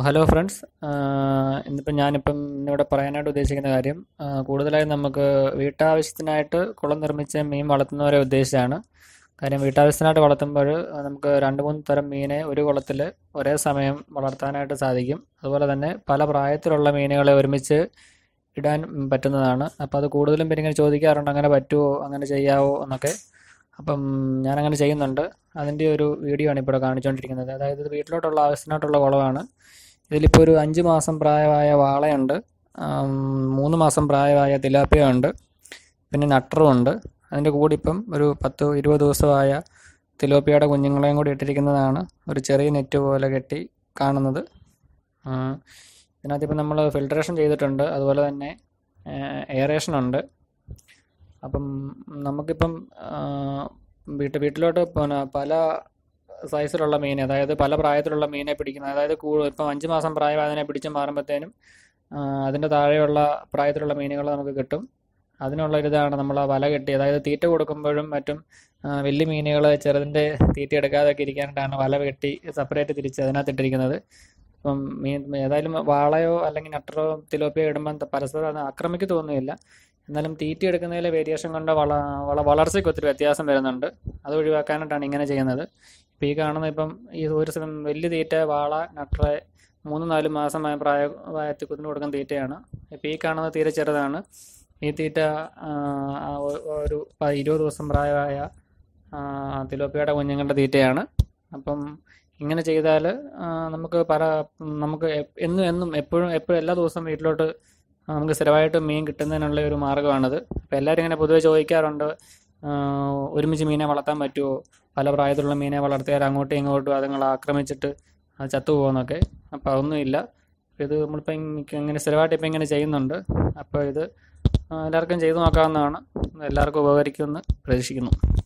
hello friends ഇന്നിപ്പം ഞാനിപ്പം ഇന്നിവിടെ പറയാനായിട്ട് ഉദ്ദേശിക്കുന്ന കാര്യം ആ, കൂടുതലായും നമുക്ക് വീട്ടാവശ്യത്തിനായിട്ട് കുളം നിർമ്മിച്ച് മീൻ വളർത്തുന്നവരെ ഉദ്ദേശിച്ചാണ് കാര്യം വീട്ടാവശ്യത്തിനായിട്ട് വളർത്തുമ്പോൾ നമുക്ക് രണ്ട് മൂന്ന് തരം മീനെ ഒരു കുളത്തിൽ ഒരേ സമയം വളർത്താനായിട്ട് സാധിക്കും അതുപോലെ തന്നെ പല പ്രായത്തിലുള്ള മീനുകളെ ഒരുമിച്ച് ഇടാൻ പറ്റുന്നതാണ് അപ്പോൾ അത് കൂടുതലും പേര് ഇങ്ങനെ ചോദിക്കാറുണ്ട് അങ്ങനെ പറ്റുമോ അങ്ങനെ ചെയ്യാവോ എന്നൊക്കെ അപ്പം ഞാനങ്ങനെ ചെയ്യുന്നുണ്ട് അതിൻ്റെ ഒരു വീഡിയോ ആണ് ഇപ്പോൾ കാണിച്ചുകൊണ്ടിരിക്കുന്നത് അതായത് ഇത് വീട്ടിലോട്ടുള്ള ആവശ്യത്തിനായിട്ടുള്ള കുളമാണ് ഇതിലിപ്പോൾ ഒരു അഞ്ച് മാസം പ്രായമായ വാളയുണ്ട് ആം, മൂന്ന് മാസം പ്രായമായ തിലാപ്പിയ ഉണ്ട് പിന്നെ നട്ടറും ഉണ്ട് അതിൻ്റെ കൂടെ ഇപ്പം ഒരു പത്ത് ഇരുപത് ദിവസമായ തിലോപ്പിയയുടെ കുഞ്ഞുങ്ങളെയും കൂടി ഇട്ടിരിക്കുന്നതാണ് ഒരു ചെറിയ നെറ്റ് പോലെ കെട്ടി കാണുന്നത് ആ, ഇതിനകത്ത് ഇപ്പം നമ്മൾ ഫിൽട്രേഷൻ ചെയ്തിട്ടുണ്ട് അതുപോലെ തന്നെ എയറേഷൻ ഉണ്ട് അപ്പം നമുക്കിപ്പം ആ, വീട്ട് വീട്ടിലോട്ട് പിന്നെ പല സൈസിലുള്ള മീൻ അതായത് പല പ്രായത്തിലുള്ള മീനെ പിടിക്കുന്ന അതായത് കൂടുതൽ ഇപ്പം അഞ്ച് മാസം പ്രായമായതിനെ പിടിച്ച് മാറുമ്പോഴത്തേനും ആ, അതിൻ്റെ താഴെയുള്ള പ്രായത്തിലുള്ള മീനുകൾ നമുക്ക് കിട്ടും അതിനുള്ള ഒരു ഇതാണ് നമ്മൾ ആ വല കെട്ടി അതായത് തീറ്റ കൊടുക്കുമ്പോഴും മറ്റും ആ, വലിയ മീനുകൾ ചെറുതിൻ്റെ തീറ്റ എടുക്കാതൊക്കെ ഇരിക്കാനായിട്ടാണ് വല കെട്ടി സെപ്പറേറ്റ് തിരിച്ച് അതിനകത്ത് ഇട്ടിരിക്കുന്നത് ഇപ്പം മീൻ ഏതായാലും വാളയോ അല്ലെങ്കിൽ നട്ടറോ തിലോപ്പിയോ ഇടുമ്പം പരസ്പരം അത് ആക്രമിക്ക് തോന്നുന്നില്ല എന്നാലും തീറ്റ എടുക്കുന്നതിലെ വേരിയേഷൻ കൊണ്ട് വള വള വളർച്ചയ്ക്ക് ഒത്തിരി വ്യത്യാസം വരുന്നുണ്ട് അത് ഒഴിവാക്കാനായിട്ടാണ് ഇങ്ങനെ ചെയ്യുന്നത് ഇപ്പോൾ ഈ കാണുന്ന ഇപ്പം ഈ ഒരു സ്ഥലം വലിയ തീറ്റ വാള നട്ടറെ മൂന്ന് നാല് മാസമായ പ്രായ പ്രായത്തിൽ കുതിന് കൊടുക്കുന്ന തീറ്റയാണ് ഇപ്പോൾ ഈ കാണുന്ന തീരെ ചെറുതാണ് ഈ തീറ്റ ആ, ആ, ഒ- ഒരു പ- ഇരുപത് ദിവസം പ്രായമായ ആ, തിലോപ്പിയുടെ കുഞ്ഞുങ്ങളുടെ തീറ്റയാണ് അപ്പം ഇങ്ങനെ ചെയ്താൽ നമുക്ക് പല നമുക്ക് എ- എന്നും എന്നും എപ്പോഴും എപ്പോഴും എല്ലാ ദിവസവും വീട്ടിലോട്ട് ആ, നമുക്ക് സ്ഥിരമായിട്ട് മീൻ കിട്ടുന്നതിനുള്ള ഒരു മാർഗ്ഗമാണിത് അപ്പോൾ എല്ലാവരും ഇങ്ങനെ പൊതുവെ ചോദിക്കാറുണ്ട് ആ, ഒരുമിച്ച് മീനെ വളർത്താൻ പറ്റുമോ പല പ്രായത്തിലുള്ള മീനെ വളർത്തിയാൽ അങ്ങോട്ടും ഇങ്ങോട്ടും അതുങ്ങൾ ആക്രമിച്ചിട്ട് അത് ചത്തുപോകുന്നൊക്കെ അപ്പോൾ അതൊന്നുമില്ല ഇത് നമ്മളിപ്പോൾ ഇങ്ങ- ഇങ്ങനെ സ്ഥിരമായിട്ട് ഇപ്പം ഇങ്ങനെ ചെയ്യുന്നുണ്ട് അപ്പോൾ ഇത് ആ, എല്ലാവർക്കും ചെയ്തു നോക്കാവുന്നതാണ് എല്ലാവർക്കും ഉപകരിക്കുമെന്ന് പ്രതീക്ഷിക്കുന്നു